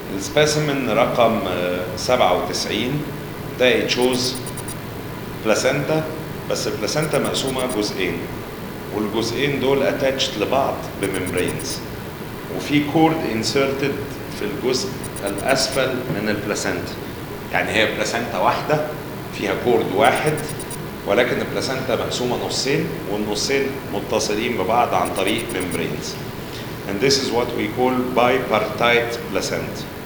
السبيسيمن رقم آه، 97 ده تشوز بلاسنتا بس البلاسنتا مقسومه جزئين والجزئين دول اتاتشد لبعض بممبرينز وفي كورد انسرتد في الجزء الاسفل من البلاسنتا يعني هي بلاسنتا واحده فيها كورد واحد ولكن البلاسنتا مقسومه نصين والنصين متصلين ببعض عن طريق membranes and this is what we call bipartite placenta